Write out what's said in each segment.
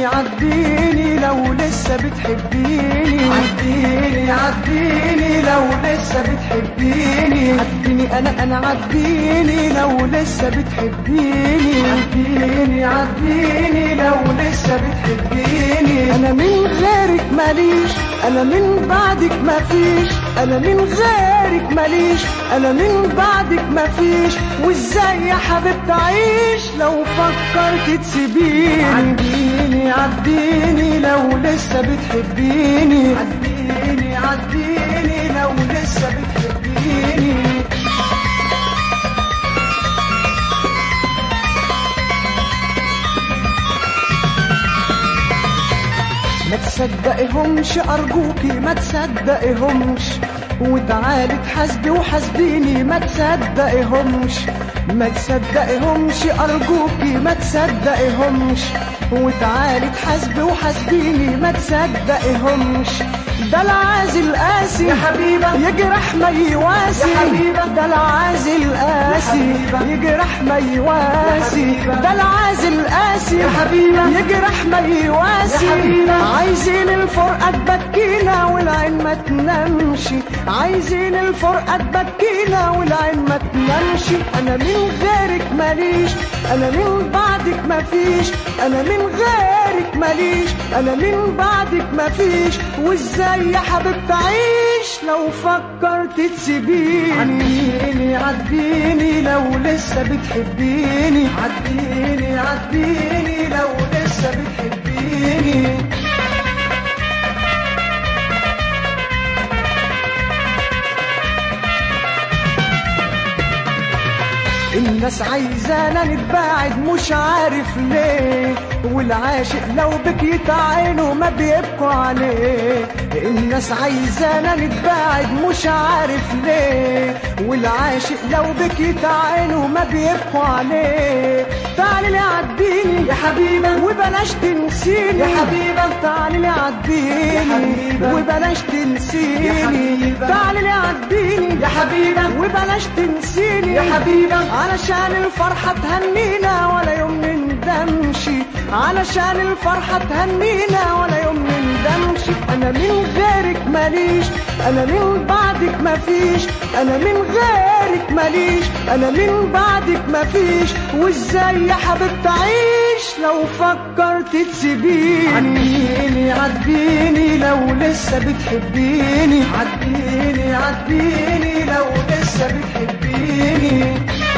عديني عديني لو لسه بتحبيني عديني عديني لو لسه بتحبيني عديني انا انا عديني لو لسه بتحبيني عديني عديني لو لسه بتحبيني انا من غيرك ماليش انا من بعدك مفيش انا من غيرك ماليش انا من بعدك مفيش وازاي يا حبيبتي اعيش لو فكرت تسيبيني عديني عديني لو لسه بتحبيني عديني عديني لو لسه بتحبيني ما تصدقيهمش ارجوكي ما تصدقيهمش وتعالي تحاسبي وحاسبيني ما تصدقيهمش ما تصدقيهمش ارجوكي ما تصدقيهمش وتعالي تحاسبي وحاسبيني ما تصدقيهمش ده العازل قاسي يا حبيبة يجرح ما يواسي يا حبيبة ده العازل قاسي يجرح ما يواسي ده العازل قاسي يا حبيبة يجرح ما يواسي عايزين الفرقة تبكينا والعين ما تنامش عايزين الفرقة تبكينا والعين ما تنامش انا من غيرك ماليش انا من بعدك مفيش انا من غيرك ماليش انا من بعدك مفيش وازاي يا حبيبتي اعيش لو فكرت تسيبيني عديني عديني لو لسه بتحبيني عديني عديني لو لسه بتحبيني الناس عايزانا نتباعد مش عارف ليه والعاشق لو بكيت عينه ما بيبكوا عليه الناس عايزانا نتباعد مش عارف ليه والعاشق لو بكيت عينه ما بيبكوا عليه تعالي لي عديني يا حبيبة وبلاش تنسيني يا حبيبة تعالي لي عديني وبلاش تنسيني تعالي لي عديني يا حبيبة وبلاش تنسيني يا حبيبة علشان الفرحة تهنينا ولا يوم نندمش علشان الفرحة تهنينا ولا يوم نندمش أنا من غيرك ماليش أنا من بعدك مفيش أنا من غيرك ماليش أنا من بعدك مفيش وإزاي يا حبيبتي أعيش لو فكرت تسيبيني عديني عديني لو لسه بتحبيني عديني عديني لو لسه بتحبيني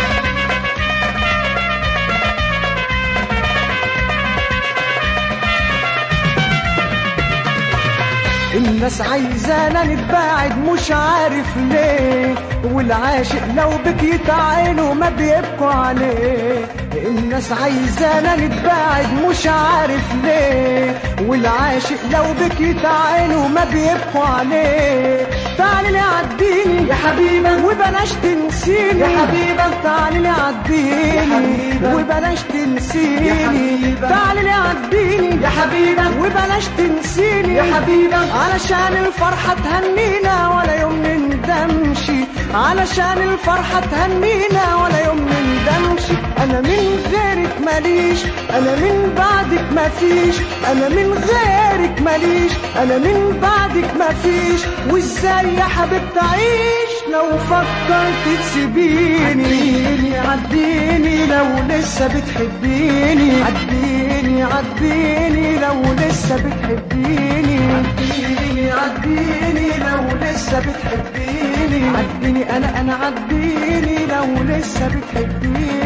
الناس عايزانا نتباعد مش عارف ليه والعاشق لو بكيت عينه ما بيبكوا عليه الناس عايزانا نتباعد مش عارف ليه والعاشق لو بكيت عينه ما بيبكوا عليه تعالي لي عديني يا حبيبة وبلاش تنسيني يا حبيبة تعالي لي عديني وبلاش تنسيني تعالي لي عديني يا حبيبة وبلاش تنسيني يا حبيبة علشان الفرحة تهنينا ولا يوم نندمش علشان الفرحة تهنينا ولا يوم نندمش أنا من غيرك ماليش أنا من بعدك مفيش أنا من غيرك ماليش أنا من بعدك مفيش وإزاي يا حبيبتي أعيش لو فكرت تسيبيني عديني عديني لو لسه بتحبيني عديني عديني لو لسه بتحبيني عديني عديني لو لسه بتحبيني عديني انا انا عديني لو لسه بتحبيني